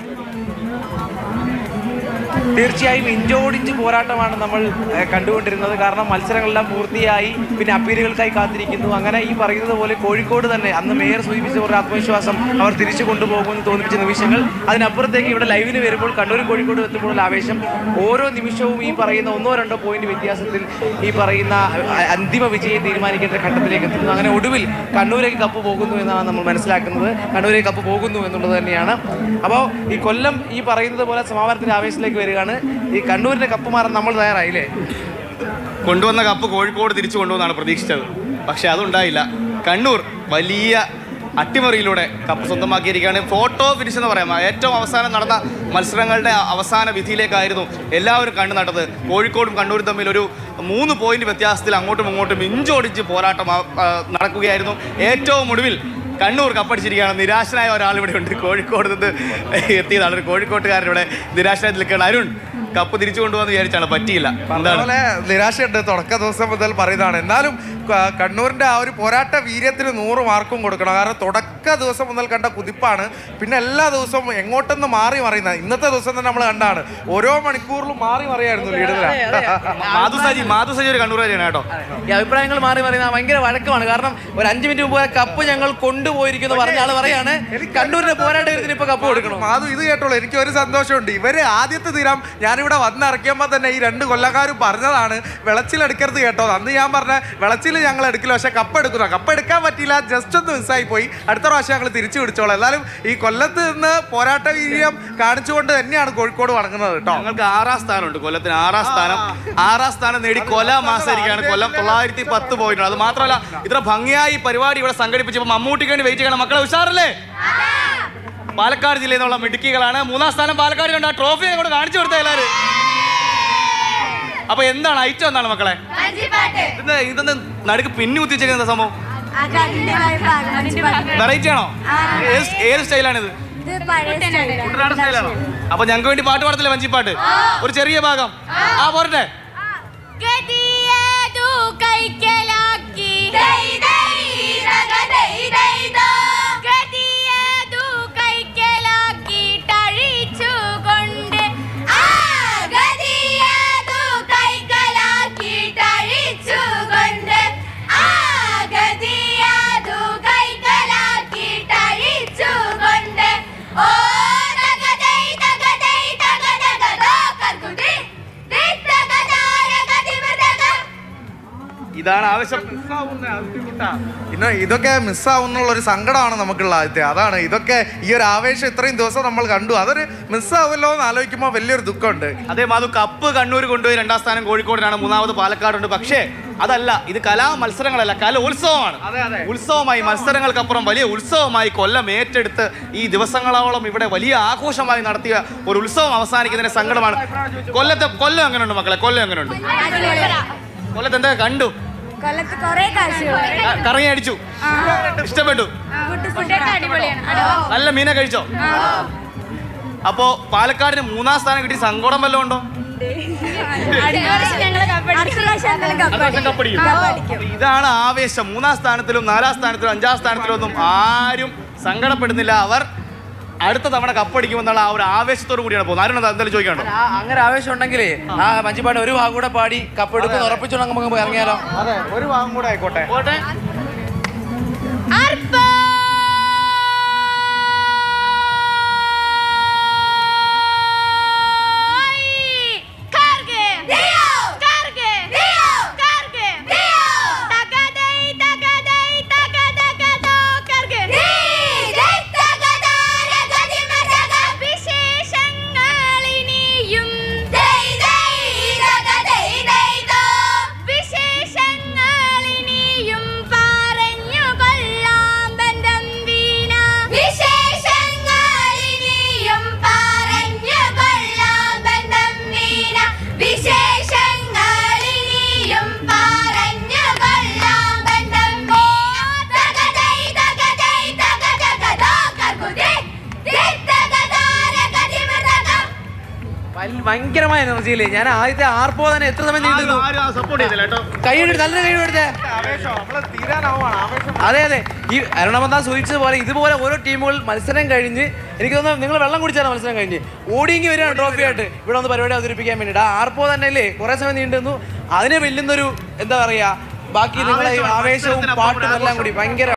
തീർച്ചയായും ഇഞ്ചോടിഞ്ച് പോരാട്ടമാണ് നമ്മൾ ഏഹ്, കണ്ടുകൊണ്ടിരുന്നത് കാരണം മത്സരങ്ങളെല്ലാം പൂർത്തിയായി പിന്നെ അപ്പീലുകൾക്കായി കാത്തിരിക്കുന്നു അങ്ങനെ ഈ പറയുന്നത് പോലെ കോഴിക്കോട് തന്നെ അന്ന് മേയർ സൂചിപ്പിച്ച ഒരു ആത്മവിശ്വാസം അവർ തിരിച്ചു കൊണ്ടുപോകുമെന്ന് തോന്നിപ്പിച്ച നിമിഷങ്ങൾ അതിനപ്പുറത്തേക്ക് ഇവിടെ ലൈവിന് വരുമ്പോൾ കണ്ണൂരും കോഴിക്കോട് എത്തുമ്പോൾ ആവേശം ഓരോ നിമിഷവും ഈ പറയുന്ന ഒന്നോ രണ്ടോ പോയിന്റ് വ്യത്യാസത്തിൽ ഈ പറയുന്ന അ- അന്തിമ വിജയം തീരുമാനിക്കേണ്ട ഘട്ടത്തിലേക്ക് എത്തുന്നു അങ്ങനെ ഒടുവിൽ കണ്ണൂരേക്ക് കപ്പ് പോകുന്നു എന്നാണ് നമ്മൾ മനസ്സിലാക്കുന്നത് കണ്ണൂരേക്ക് കപ്പ് പോകുന്നു എന്നുള്ളത് തന്നെയാണ് അപ്പോൾ ഈ കൊല്ലം ഈ പറയുന്നത് പോലെ സമാപനത്തിന്റെ ആവേശത്തിലേക്ക് വരികയാണ് ഈ കണ്ണൂരിന്റെ കപ്പ് മാറാൻ നമ്മൾ തയ്യാറായില്ലേ കൊണ്ടുവന്ന കപ്പ് കോഴിക്കോട് തിരിച്ചു കൊണ്ടുവന്നാണ് പ്രതീക്ഷിച്ചത് പക്ഷെ അതുണ്ടായില്ല കണ്ണൂർ വലിയ അട്ടിമറിയിലൂടെ കപ്പ് സ്വന്തമാക്കിയിരിക്കുകയാണ് ഫോട്ടോ ഫിനിഷ് എന്ന് പറയാം ഏറ്റവും അവസാനം നടന്ന മത്സരങ്ങളുടെ അവസാന വിധിയിലേക്കായിരുന്നു എല്ലാവരും കണ്ടു നടന്നത് കോഴിക്കോടും കണ്ണൂരും തമ്മിൽ ഒരു മൂന്ന് പോയിന്റ് വ്യത്യാസത്തിൽ അങ്ങോട്ടും ഇങ്ങോട്ടും ഇഞ്ചോടിച്ച് പോരാട്ടം ആ, ആ, നടക്കുകയായിരുന്നു ഏറ്റവും ഒടുവിൽ കണ്ണൂർ കപ്പടിച്ചിരിക്കുകയാണ് നിരാശനായ ഒരാൾ ഇവിടെ ഉണ്ട് കോഴിക്കോട് നിന്ന് എത്തിയതാണ് ഒരു കോഴിക്കോട്ടുകാരൻ ഇവിടെ നിരാശനായി നിൽക്കുകയാണ് അരുൺ കപ്പ് തിരിച്ചു കൊണ്ടുപോകാന്ന് വിചാരിച്ചാണ് പറ്റിയില്ല എന്താണ് അതുപോലെ നിരാശയുണ്ട് തുടക്ക ദിവസം മുതൽ പറയുന്നതാണ് എന്നാലും ക- കണ്ണൂരിന്റെ ആ ഒരു പോരാട്ട വീര്യത്തിന് നൂറ് മാർക്കും കൊടുക്കണം കാരണം തുടക്ക ദിവസം മുതൽ കണ്ട കുതിപ്പാണ് പിന്നെ എല്ലാ ദിവസവും എങ്ങോട്ടെന്ന് മാറി മറിയുന്നത് ഇന്നത്തെ ദിവസം തന്നെ നമ്മൾ കണ്ടാണ് ഓരോ മണിക്കൂറിലും മാറി മറിയായിരുന്നു ലീഡറിലാണ് മാധു സജി മാധു സജി ഒരു കണ്ണൂരുകാരിയാണ് കേട്ടോ ഈ അഭിപ്രായങ്ങൾ മാറി പറയുന്ന ഭയങ്കര വഴക്കമാണ് കാരണം ഒരു അഞ്ചു മിനിറ്റ് മുമ്പ് കപ്പ് ഞങ്ങൾ കൊണ്ടുപോയിരിക്കുന്നു പറഞ്ഞ ആള് പറയാണ് കണ്ണൂരിന്റെ പോരാട്ടത്തിന് ഇപ്പൊ കപ്പ് കൊടുക്കണം മാധു ഇത് കേട്ടോളൂ എനിക്ക് ഒരു സന്തോഷമുണ്ട് ഇവര് ആദ്യത്തെ തീരം ഞാനിവിടെ വന്നിറക്കിയപ്പോൾ തന്നെ ഈ രണ്ട് കൊല്ലക്കാരും പറഞ്ഞതാണ് വിളച്ചിലെടുക്കരുത് കേട്ടോ അന്ന് ഞാൻ പറഞ്ഞ വിളച്ചിൽ ഞങ്ങൾ എടുക്കില്ല പക്ഷെ കപ്പ് എടുക്കുന്ന കപ്പ് എടുക്കാൻ പറ്റിയില്ല ജസ്റ്റ് ഒന്ന് മിസ്സായി പോയി അടുത്ത പ്രാവശ്യം ഞങ്ങൾ തിരിച്ചു പിടിച്ചോളാം എന്നാലും ഈ കൊല്ലത്ത് നിന്ന് പോരാട്ട വീര്യം കാണിച്ചുകൊണ്ട് തന്നെയാണ് കോഴിക്കോട് വണങ്ങുന്നത് കേട്ടോ ഞങ്ങൾക്ക് ആറാം സ്ഥാനമുണ്ട് കൊല്ലത്തിന് ആറാം സ്ഥാനം ആറാം സ്ഥാനം നേടി കൊല മാസമായിരിക്കുകയാണ് കൊല്ലം തൊള്ളായിരത്തി പത്ത് പോയിന്റ് അത് മാത്രമല്ല ഇത്ര ഭംഗിയായി ഈ പരിപാടി ഇവിടെ സംഘടിപ്പിച്ചപ്പോൾ മമ്മൂട്ടിക്ക് വേണ്ടി വെയിറ്റ് ചെയ്യണം മക്കളെ ഉഷാറല്ലേ പാലക്കാട് ജില്ലയിൽ നിന്നുള്ള മിടുക്കികളാണ് മൂന്നാം സ്ഥാനം പാലക്കാട് കണ്ട ട്രോഫി അങ്ങോട്ട് കാണിച്ചു കൊടുത്ത എല്ലാവരും അപ്പൊ എന്താണ് ഐറ്റം എന്താണ് മക്കളെ ഇതെന്താ ഇതെന്താ നടുക്ക് പിന്നി കുത്തിച്ചേക്കുന്ന സംഭവം വെറൈറ്റി ആണോ ഏത് ഏത് സ്റ്റൈലാണിത് കുട്ടനാട് സ്റ്റൈലാണോ അപ്പൊ ഞങ്ങൾക്ക് വേണ്ടി പാട്ട് പാടത്തില്ലേ വഞ്ചിപ്പാട്ട് ഒരു ചെറിയ ഭാഗം ആ പോരട്ടെ ഗതിയേതു കൈക്കലാക്കി ദൈ ദൈ ദഗ ദൈ ദൈ ദോ ഗതിയേതു കൈക്കലാക്കിയിട്ടഴിച്ചുകൊണ്ട് ആ ഗതിയേതു കൈക്കലാക്കിയിട്ടഴിച്ചുകൊണ്ട് ആ ഗതിയേതു കൈക്കലാക്കിയിട്ടഴിച്ചുകൊണ്ട് ഓ ദഗ ദൈ ദഗ ദൈ ദഗ ദഗ ദോ കർകുടി ഇതാണ് ആവശ്യം ഇന്ന് ഇതൊക്കെ മിസ്സാവുന്നുള്ള ഒരു സങ്കടമാണ് നമുക്കുള്ള ആദ്യത്തെ അതാണ് ഇതൊക്കെ ഈ ഒരു ആവേശം ഇത്രയും ദിവസം നമ്മൾ കണ്ടു അതൊരു മിസ്സാവുമല്ലോ എന്ന് ആലോചിക്കുമ്പോൾ വലിയൊരു ദുഃഖമുണ്ട് അതേ മാധു കപ്പ് കണ്ണൂർ കൊണ്ടുപോയി രണ്ടാം സ്ഥാനം കോഴിക്കോടിനാണ് മൂന്നാമത് പാലക്കാടുണ്ട് പക്ഷേ അതല്ല ഇത് കലാ മത്സരങ്ങളല്ല കല ഉത്സവമാണ് ഉത്സവമായി മത്സരങ്ങൾക്കപ്പുറം വലിയ ഉത്സവമായി കൊല്ലം ഏറ്റെടുത്ത് ഈ ദിവസങ്ങളോളം ഇവിടെ വലിയ ആഘോഷമായി നടത്തിയ ഒരു ഉത്സവം അവസാനിക്കുന്നതിന്റെ സങ്കടമാണ് കൊല്ലത്തെ കൊല്ലം എങ്ങനെയുണ്ട് മക്കളെ കൊല്ലം എങ്ങനെയുണ്ട് കൊല്ലത്ത് എന്താ കണ്ടു കൊല്ലത്ത് കൊറേ കാഴ്ചകൾ ക- കറങ്ങി അടിച്ചു ഇഷ്ടപ്പെട്ടു അടിപൊളിയാണ് നല്ല മീനെ കഴിച്ചോ അപ്പോ പാലക്കാടിന് മൂന്നാം സ്ഥാനം കിട്ടി സങ്കടം വല്ലതും ഉണ്ടോ അടുത്ത വർഷം കപ്പടിക്കും അപ്പൊ ഇതാണ് ആവേശം മൂന്നാം സ്ഥാനത്തിലും നാലാം സ്ഥാനത്തിലും അഞ്ചാം സ്ഥാനത്തിലും ഒന്നും ആരും സങ്കടപ്പെടുന്നില്ല അവർ അടുത്ത തവണ കപ്പടിക്കുമെന്നുള്ള ആ ഒരു ആവേശത്തോടു കൂടിയാണ് പോകുന്നത് ആരും എന്തായാലും ചോദിക്കാണ്ടോ ആ അങ്ങനെ ആവേശം ഉണ്ടെങ്കിലേ ആ മഞ്ചിപ്പാട്ട് ഒരു ഭാഗം കൂടെ പാടി കപ്പ് എടുക്കുന്ന ഉറപ്പിച്ചോണ്ട് നമുക്ക് ഇറങ്ങിയാലോ അതെ ഒരു ഭാഗം കൂടെ ആയിക്കോട്ടെ പോട്ടെ വിശേഷങ്ങളിനിയും പാ വൽ- ഭയങ്കരമായ എനർജിയില്ലേ ഞാൻ ആദ്യത്തെ ആർപ്പോ തന്നെ എത്ര സമയം നീണ്ടു സപ്പോർട്ട് ചെയ്തില്ല കേട്ടോ കൈയെടുത്ത് നല്ല കൈയെടുത്തേ ആവേശം നമ്മള് തീരാനാവാണ് ആവേശം അതെ അതെ ഈ അരുണമന്താ സൂചിച്ചതുപോലെ ഇതുപോലെ ഓരോ ടീമുകൾ മത്സരം കഴിഞ്ഞ് എനിക്ക് തോന്നുന്നു നിങ്ങൾ വെള്ളം കുടിച്ചാണ് മത്സരം കഴിഞ്ഞ് ഓടിയെങ്കിൽ വരികയാണ് ട്രോഫി ആയിട്ട് ഇവിടെ ഒന്ന് പരിപാടി അവതരിപ്പിക്കാൻ വേണ്ടിയിട്ട് ആ ആർപ്പോ തന്നെ അല്ലേ കുറെ സമയം നീണ്ടുന്നു അതിനെ വെല്ലുന്നൊരു എന്താ പറയാ ബാക്കി നിങ്ങളെ ആവേശമാണ്. ആവേശവും മത്സരത്തിനപ്പുറം പാട്ടും എല്ലാം കൂടി ഭയങ്കര